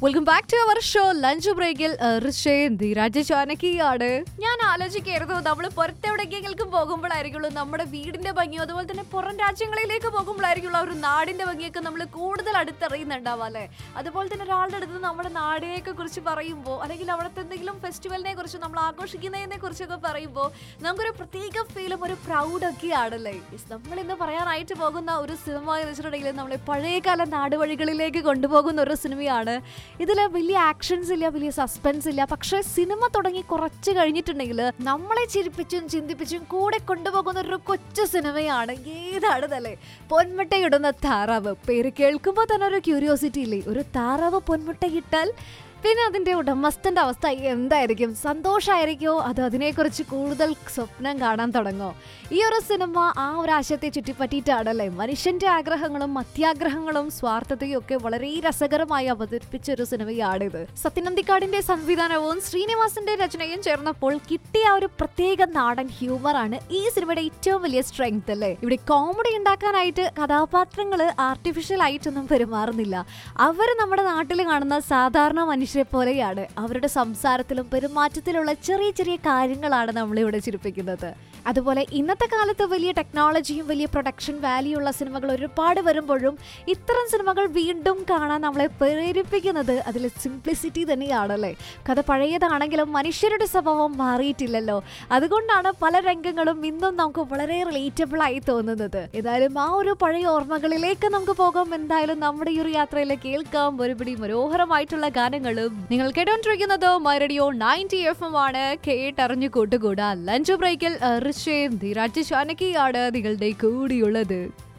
welcome back to our show lunch ബ്രേക്കിൽ ഋഷയും ധീരാജ് ചാനക്കിയാണ് ഞാൻ ആലോചിക്കായിരുന്നു നമ്മൾ പുറത്തെവിടേക്കെങ്കിലും പോകുമ്പോഴായിരിക്കുള്ളൂ നമ്മുടെ വീടിന്റെ ഭംഗിയോ അതുപോലെ തന്നെ പുറം രാജ്യങ്ങളിലേക്ക് പോകുമ്പോഴായിരിക്കുള്ളൂ ആ ഒരു നാടിന്റെ ഭംഗിയൊക്കെ നമ്മൾ കൂടുതൽ അടുത്തറിയുന്നുണ്ടാവും അല്ലേ അതുപോലെ തന്നെ ഒരാളുടെ അടുത്ത് നമ്മുടെ നാടിനെയൊക്കെ കുറിച്ച് പറയുമ്പോൾ അല്ലെങ്കിൽ അവിടുത്തെ എന്തെങ്കിലും ഫെസ്റ്റിവലിനെ കുറിച്ച് നമ്മൾ ആഘോഷിക്കുന്നതിനെ കുറിച്ചൊക്കെ പറയുമ്പോൾ നമുക്കൊരു പ്രത്യേക ഫീലും ഒരു പ്രൗഡൊക്കെ ആണല്ലേ നമ്മൾ ഇന്ന് പറയാനായിട്ട് പോകുന്ന ഒരു സിനിമ എന്ന് വെച്ചിട്ടുണ്ടെങ്കിൽ നമ്മളെ പഴയകാല നാടുവഴികളിലേക്ക് കൊണ്ടുപോകുന്ന ഒരു സിനിമയാണ് ഇതിൽ വലിയ ആക്ഷൻസ് ഇല്ല വലിയ സസ്പെൻസ് ഇല്ല പക്ഷെ സിനിമ തുടങ്ങി കുറച്ച് കഴിഞ്ഞിട്ടുണ്ടെങ്കിൽ നമ്മളെ ചിരിപ്പിച്ചും ചിന്തിപ്പിച്ചും കൂടെ കൊണ്ടുപോകുന്ന ഒരു കൊച്ചു സിനിമയാണ് ഏതാണെന്നല്ലേ പൊന്മുട്ടയിടുന്ന താറാവ് പേര് കേൾക്കുമ്പോൾ തന്നെ ഒരു ക്യൂരിയോസിറ്റി ഇല്ലേ ഒരു താറാവ് പൊന്മുട്ടയിട്ടാൽ പിന്നെ അതിന്റെ ഉടമസ്ഥന്റെ അവസ്ഥ എന്തായിരിക്കും സന്തോഷമായിരിക്കോ അത് അതിനെക്കുറിച്ച് കൂടുതൽ സ്വപ്നം കാണാൻ തുടങ്ങോ ഈ ഒരു സിനിമ ആ ഒരു ആശയത്തെ ചുറ്റിപ്പറ്റിയിട്ടാണല്ലേ മനുഷ്യന്റെ ആഗ്രഹങ്ങളും അത്യാഗ്രഹങ്ങളും സ്വാർത്ഥതയും ഒക്കെ വളരെ രസകരമായി അവതരിപ്പിച്ച ഒരു സിനിമയാണിത് സത്യനന്ദിക്കാടിന്റെ സംവിധാനവും ശ്രീനിവാസന്റെ രചനയും ചേർന്നപ്പോൾ കിട്ടിയ ആ ഒരു പ്രത്യേക നാടൻ ഹ്യൂമറാണ് ഈ സിനിമയുടെ ഏറ്റവും വലിയ സ്ട്രെങ്ത് അല്ലേ ഇവിടെ കോമഡി ഉണ്ടാക്കാനായിട്ട് കഥാപാത്രങ്ങൾ ആർട്ടിഫിഷ്യൽ ആയിട്ടൊന്നും പെരുമാറുന്നില്ല അവർ നമ്മുടെ നാട്ടിൽ കാണുന്ന സാധാരണ മനുഷ്യരെ പോലെയാണ് അവരുടെ സംസാരത്തിലും പെരുമാറ്റത്തിലുള്ള ചെറിയ ചെറിയ കാര്യങ്ങളാണ് നമ്മളിവിടെ ചിരിപ്പിക്കുന്നത് അതുപോലെ ഇന്നത്തെ കാലത്ത് വലിയ ടെക്നോളജിയും വലിയ പ്രൊഡക്ഷൻ വാല്യൂ ഉള്ള സിനിമകൾ ഒരുപാട് വരുമ്പോഴും ഇത്തരം സിനിമകൾ വീണ്ടും കാണാൻ നമ്മളെ പ്രേരിപ്പിക്കുന്നത് അതിലെ സിംപ്ലിസിറ്റി തന്നെയാണല്ലേ കഥ പഴയതാണെങ്കിലും മനുഷ്യരുടെ സ്വഭാവം മാറിയിട്ടില്ലല്ലോ അതുകൊണ്ടാണ് പല രംഗങ്ങളും ഇന്നും നമുക്ക് വളരെ റിലേറ്റബിൾ ആയി തോന്നുന്നത് ഏതായാലും ആ ഒരു പഴയ ഓർമ്മകളിലേക്ക് നമുക്ക് പോകാം എന്തായാലും നമ്മുടെ ഈ ഒരു യാത്രയിൽ കേൾക്കാം ഒരുപിടി മനോഹരമായിട്ടുള്ള ഗാനങ്ങളും നിങ്ങൾ കേട്ടോണ്ടിരിക്കുന്നത് മൈറഡിയോ നയൻറ്റി എഫ് എം ആണ് കേട്ടറിഞ്ഞു കൂട്ടുകൂടാ ലഞ്ച് ബ്രേക്കിൽ ഋഷയും ധീരാജ് ചാനക്കിയാണ് നിങ്ങളുടെ കൂടിയുള്ളത്